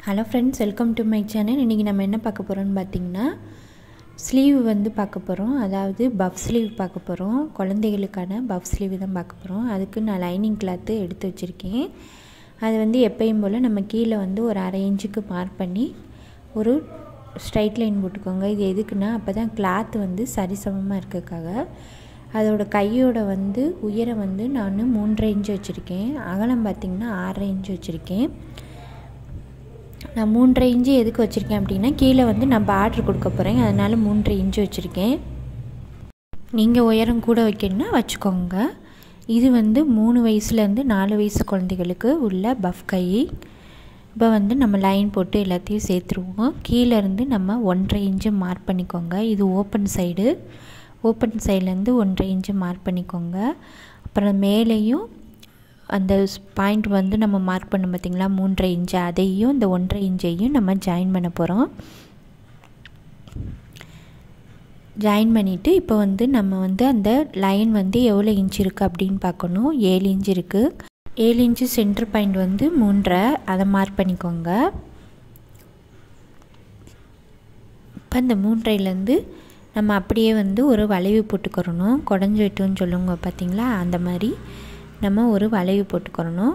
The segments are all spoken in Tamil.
hello friends welcome to my channel இன்றைக்கி நம்ம என்ன பார்க்க போகிறோம்னு பார்த்தீங்கன்னா ஸ்லீவ் வந்து பார்க்க போகிறோம் அதாவது பஃப் ஸ்லீவ் பார்க்க போகிறோம் குழந்தைகளுக்கான பஃப் ஸ்லீவ் தான் பார்க்க போகிறோம் அதுக்கு நான் லைனிங் கிளாத்து எடுத்து வச்சுருக்கேன் அது வந்து எப்பயும் போல் நம்ம கீழே வந்து ஒரு அரை இன்ச்சுக்கு மார்க் பண்ணி ஒரு ஸ்ட்ரைட் லைன் போட்டுக்கோங்க இது எதுக்குன்னா அப்போ தான் கிளாத் வந்து சரிசமமாக இருக்கக்காக அதோட கையோட வந்து உயரம் வந்து நான் மூன்றரை இன்ச்சு வச்சுருக்கேன் அகலம் பார்த்திங்கன்னா ஆறரை இன்ச்சு வச்சுருக்கேன் நான் மூன்றரை இன்ச்சு எதுக்கு வச்சுருக்கேன் அப்படின்னா கீழே வந்து நான் பார்ட்ரு கொடுக்க போகிறேன் அதனால் மூன்றரை இன்ச்சு வச்சுருக்கேன் நீங்கள் உயரம் கூட வைக்கணும்னா வச்சுக்கோங்க இது வந்து மூணு வயசுலேருந்து நாலு வயசு குழந்தைகளுக்கு உள்ள பஃப் கை இப்போ வந்து நம்ம லைன் போட்டு எல்லாத்தையும் சேர்த்துருவோம் கீழேருந்து நம்ம ஒன்றரை இன்ச்சு மார்க் பண்ணிக்கோங்க இது ஓப்பன் சைடு ஓப்பன் சைட்லேருந்து ஒன்றரை இன்ச்சு மார்க் பண்ணிக்கோங்க அப்புறம் மேலேயும் அந்த பாயிண்ட் வந்து நம்ம மார்க் பண்ணோம் பார்த்திங்களா மூன்றரை இன்ச்சு அதையும் இந்த ஒன்றரை இன்ச்சையும் நம்ம ஜாயின் பண்ண போகிறோம் ஜாயின் பண்ணிவிட்டு இப்போ வந்து நம்ம வந்து அந்த லைன் வந்து எவ்வளோ இன்ச் இருக்குது அப்படின்னு பார்க்கணும் ஏழு இன்ச் இருக்குது ஏழு இன்ச்சு சென்டர் பாயிண்ட் வந்து மூன்றரை அதை மார்க் பண்ணிக்கோங்க இப்போ இந்த மூன்றையிலேருந்து நம்ம அப்படியே வந்து ஒரு வளைவு போட்டுக்கிறணும் குடஞ்சி வெட்டுன்னு சொல்லுங்க பார்த்திங்களா அந்த மாதிரி நம்ம ஒரு வளைவு போட்டுக்கிறணும்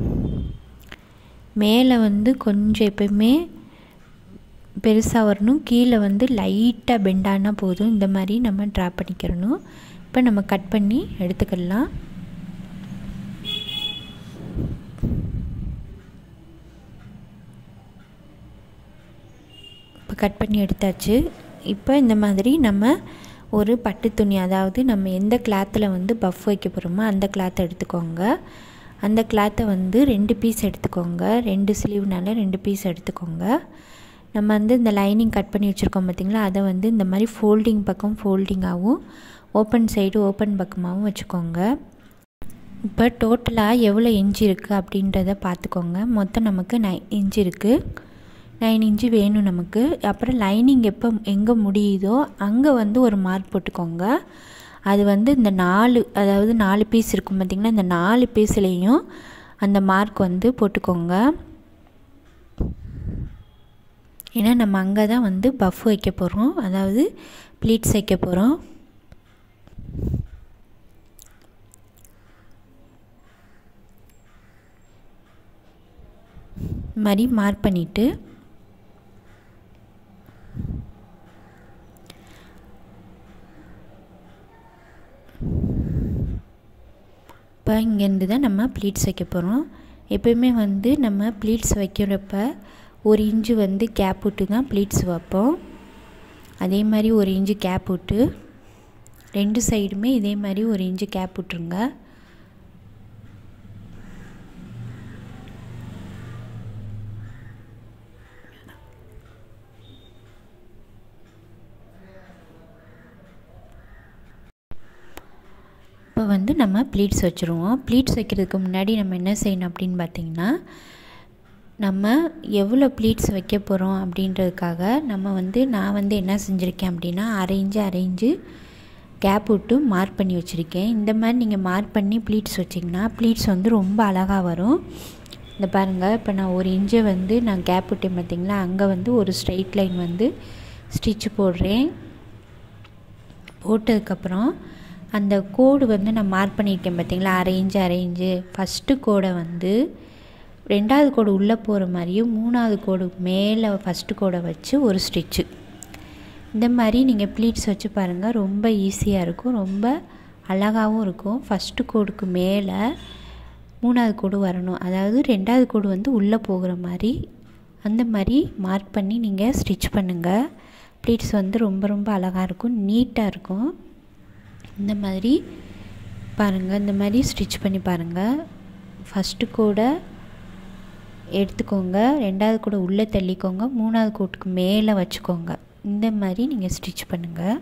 மேலே வந்து கொஞ்சம் எப்பயுமே பெருசாக வரணும் கீழே வந்து லைட்டாக பெண்டானா போதும் இந்த மாதிரி நம்ம ட்ரா பண்ணிக்கிறணும் இப்போ நம்ம கட் பண்ணி எடுத்துக்கலாம் இப்போ கட் பண்ணி எடுத்தாச்சு இப்போ இந்த மாதிரி நம்ம ஒரு பட்டு துணி அதாவது நம்ம எந்த கிளாத்தில் வந்து பஃப் வைக்க போகிறோமோ அந்த கிளாத்தை எடுத்துக்கோங்க அந்த கிளாத்தை வந்து ரெண்டு பீஸ் எடுத்துக்கோங்க ரெண்டு ஸ்லீவ்னால ரெண்டு பீஸ் எடுத்துக்கோங்க நம்ம வந்து இந்த லைனிங் கட் பண்ணி வச்சுருக்கோம் பார்த்திங்களா அதை வந்து இந்த மாதிரி ஃபோல்டிங் பக்கம் ஃபோல்டிங்காகவும் ஓப்பன் சைடு ஓப்பன் பக்கமாகவும் வச்சுக்கோங்க இப்போ டோட்டலாக எவ்வளோ இன்ச்சு இருக்குது அப்படின்றத பார்த்துக்கோங்க மொத்தம் நமக்கு நைன் இன்ச்சு இருக்குது நைன் இன்ச்சு வேணும் நமக்கு அப்புறம் லைனிங் எப்போ எங்கே முடியுதோ அங்கே வந்து ஒரு மார்க் போட்டுக்கோங்க அது வந்து இந்த நாலு அதாவது நாலு பீஸ் இருக்கும் பார்த்திங்கன்னா இந்த நாலு பீஸ்லேயும் அந்த மார்க் வந்து போட்டுக்கோங்க ஏன்னா நம்ம அங்கே தான் வந்து பஃப் வைக்க போகிறோம் அதாவது ப்ளீட்ஸ் வைக்க போகிறோம் மாதிரி மார்க் பண்ணிவிட்டு இப்போ இங்கேருந்து தான் நம்ம ப்ளீட்ஸ் வைக்க போகிறோம் எப்பயுமே வந்து நம்ம ப்ளீட்ஸ் வைக்கிறப்ப ஒரு இன்ச்சு வந்து கேப் விட்டு தான் ப்ளீட்ஸ் வைப்போம் அதே மாதிரி ஒரு இன்ச்சு கேப் விட்டு ரெண்டு சைடுமே இதே மாதிரி ஒரு இன்ச்சு கேப் விட்ருங்க இப்போ வந்து நம்ம ப்ளீட்ஸ் வச்சுருவோம் ப்ளீட்ஸ் வைக்கிறதுக்கு முன்னாடி நம்ம என்ன செய்யணும் அப்படின்னு பார்த்திங்கன்னா நம்ம எவ்வளோ ப்ளீட்ஸ் வைக்க போகிறோம் அப்படின்றதுக்காக நம்ம வந்து நான் வந்து என்ன செஞ்சுருக்கேன் அப்படின்னா அரைஞ்சு அரைஞ்சு கேப் விட்டு மார்க் பண்ணி வச்சுருக்கேன் இந்த மாதிரி நீங்கள் மார்க் பண்ணி ப்ளீட்ஸ் வச்சிங்கன்னா ப்ளீட்ஸ் வந்து ரொம்ப அழகாக வரும் இந்த பாருங்கள் இப்போ நான் ஒரு இன்ச்சை வந்து நான் கேப் விட்டேன் பார்த்திங்களா அங்கே வந்து ஒரு ஸ்ட்ரைட் லைன் வந்து ஸ்டிச்சு போடுறேன் போட்டதுக்கப்புறம் அந்த கோடு வந்து நான் மார்க் பண்ணியிருக்கேன் பார்த்தீங்களா அரை இன்ச்சு அரை இன்ச்சு ஃபஸ்ட்டு கோடை வந்து ரெண்டாவது கோடு உள்ளே போகிற மாதிரியும் மூணாவது கோடு மேலே ஃபஸ்ட்டு கோடை வச்சு ஒரு ஸ்டிச்சு இந்த மாதிரி நீங்கள் ப்ளீட்ஸ் வச்சு பாருங்கள் ரொம்ப ஈஸியாக இருக்கும் ரொம்ப அழகாகவும் இருக்கும் ஃபஸ்ட்டு கோடுக்கு மேலே மூணாவது கோடு வரணும் அதாவது ரெண்டாவது கோடு வந்து உள்ளே போகிற மாதிரி அந்த மாதிரி மார்க் பண்ணி நீங்கள் ஸ்டிச் பண்ணுங்கள் ப்ளீட்ஸ் வந்து ரொம்ப ரொம்ப அழகாக இருக்கும் நீட்டாக இருக்கும் இந்த மாதிரி பாருங்கள் இந்த மாதிரி ஸ்டிச் பண்ணி பாருங்கள் ஃபஸ்ட்டு கூட எடுத்துக்கோங்க ரெண்டாவது கூட உள்ளே தள்ளிக்கோங்க மூணாவது கோட்டுக்கு மேலே வச்சுக்கோங்க இந்த மாதிரி நீங்கள் ஸ்டிச் பண்ணுங்கள்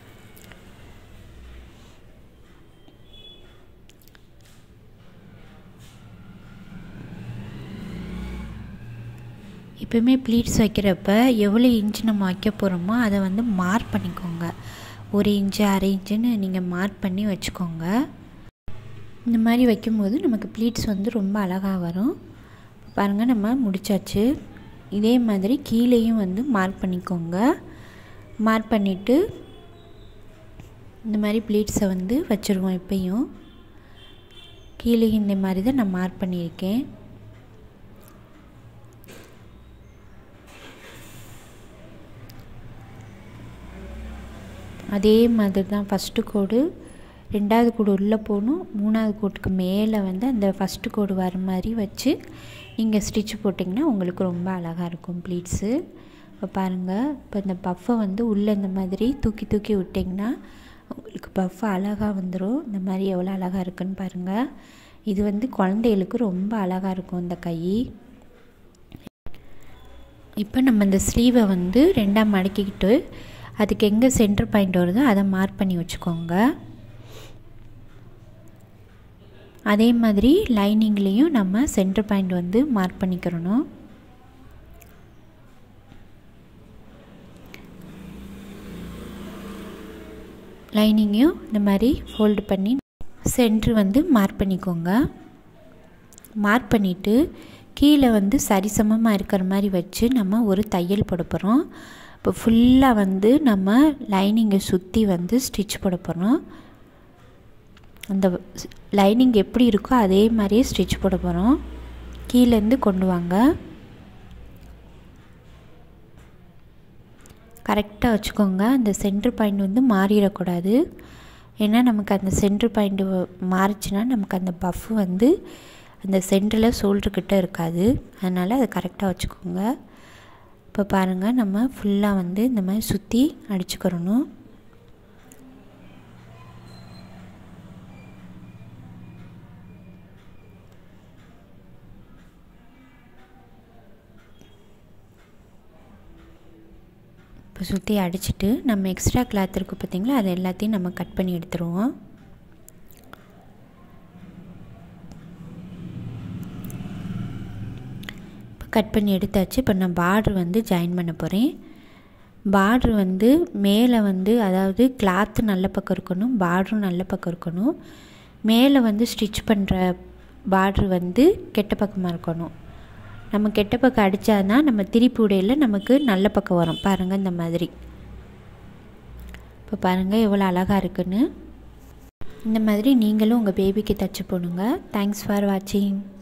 எப்பயுமே ப்ளீட்ஸ் வைக்கிறப்ப எவ்வளோ இன்ச் நம்ம வைக்க போகிறோமோ அதை வந்து மார்க் பண்ணிக்கோங்க ஒரு இன்ச்சு அரை இன்ச்சுன்னு நீங்கள் மார்க் பண்ணி வச்சுக்கோங்க இந்த மாதிரி வைக்கும்போது நமக்கு ப்ளீட்ஸ் வந்து ரொம்ப அழகாக வரும் பாருங்கள் நம்ம முடித்தாச்சு இதே மாதிரி கீழேயும் வந்து மார்க் பண்ணிக்கோங்க மார்க் பண்ணிவிட்டு இந்த மாதிரி ப்ளீட்ஸை வந்து வச்சுருவோம் இப்போயும் கீழே இந்த மாதிரி தான் நான் மார்க் பண்ணியிருக்கேன் அதே மாதிரி தான் ஃபஸ்ட்டு கோடு ரெண்டாவது கோடு உள்ளே போகணும் மூணாவது கோட்டுக்கு மேலே வந்து அந்த ஃபஸ்ட்டு கோடு வர மாதிரி வச்சு நீங்கள் ஸ்டிச் போட்டிங்கன்னா உங்களுக்கு ரொம்ப அழகாக இருக்கும் ப்ளீட்ஸு இப்போ பாருங்கள் இப்போ இந்த பஃப்பை வந்து உள்ளே இந்த மாதிரி தூக்கி தூக்கி விட்டிங்கன்னா உங்களுக்கு பஃப் அழகாக வந்துடும் இந்த மாதிரி எவ்வளோ அழகாக இருக்குன்னு பாருங்கள் இது வந்து குழந்தைகளுக்கு ரொம்ப அழகாக இருக்கும் இந்த கை இப்போ நம்ம இந்த ஸ்லீவை வந்து ரெண்டாக மடக்கிக்கிட்டு அதுக்கு எங்கே சென்டர் பாயிண்ட் வருதோ அதை மார்க் பண்ணி வச்சுக்கோங்க அதே மாதிரி லைனிங்லேயும் நம்ம சென்டர் பாயிண்ட் வந்து மார்க் பண்ணிக்கிறணும் லைனிங்கையும் இந்த மாதிரி ஃபோல்டு பண்ணி சென்ட்ரு வந்து மார்க் பண்ணிக்கோங்க மார்க் பண்ணிவிட்டு கீழே வந்து சரிசமமாக இருக்கிற மாதிரி வச்சு நம்ம ஒரு தையல் போட போகிறோம் இப்போ ஃபுல்லாக வந்து நம்ம லைனிங்கை சுற்றி வந்து ஸ்டிச் போட போகிறோம் அந்த லைனிங் எப்படி இருக்கோ அதே மாதிரியே ஸ்டிச் போட போகிறோம் கீழேருந்து கொண்டு வாங்க கரெக்டாக வச்சுக்கோங்க அந்த சென்டர் பாயிண்ட் வந்து மாறிடக்கூடாது ஏன்னா நமக்கு அந்த சென்டர் பாயிண்ட் மாறிச்சுன்னா நமக்கு அந்த பஃப் வந்து அந்த சென்டரில் ஷோல்டர்கிட்ட இருக்காது அதனால் அதை கரெக்டாக வச்சுக்கோங்க இப்போ பாருங்கள் நம்ம ஃபுல்லாக வந்து இந்த மாதிரி சுற்றி அடிச்சுக்கிறணும் இப்போ சுற்றி அடிச்சுட்டு நம்ம எக்ஸ்ட்ரா கிளாத் இருக்குது பார்த்திங்களா அது எல்லாத்தையும் நம்ம கட் பண்ணி எடுத்துருவோம் இப்போ கட் பண்ணி எடுத்தாச்சு இப்போ நான் பார்ட்ரு வந்து ஜாயின் பண்ண போகிறேன் பார்ட்ரு வந்து மேலே வந்து அதாவது கிளாத்து நல்ல பக்கம் இருக்கணும் பார்ட்ரும் நல்ல பக்கம் இருக்கணும் மேலே வந்து ஸ்டிச் பண்ணுற பார்ட்ரு வந்து கெட்ட பக்கமாக இருக்கணும் நம்ம கெட்ட பக்கம் அடித்தாதான் நம்ம திருப்பி உடையில் நமக்கு நல்ல பக்கம் வரும் பாருங்கள் இந்த மாதிரி இப்போ பாருங்கள் எவ்வளோ அழகாக இருக்குன்னு இந்த மாதிரி நீங்களும் உங்கள் பேபிக்கு தச்சு போடுங்க தேங்க்ஸ் ஃபார் வாட்சிங்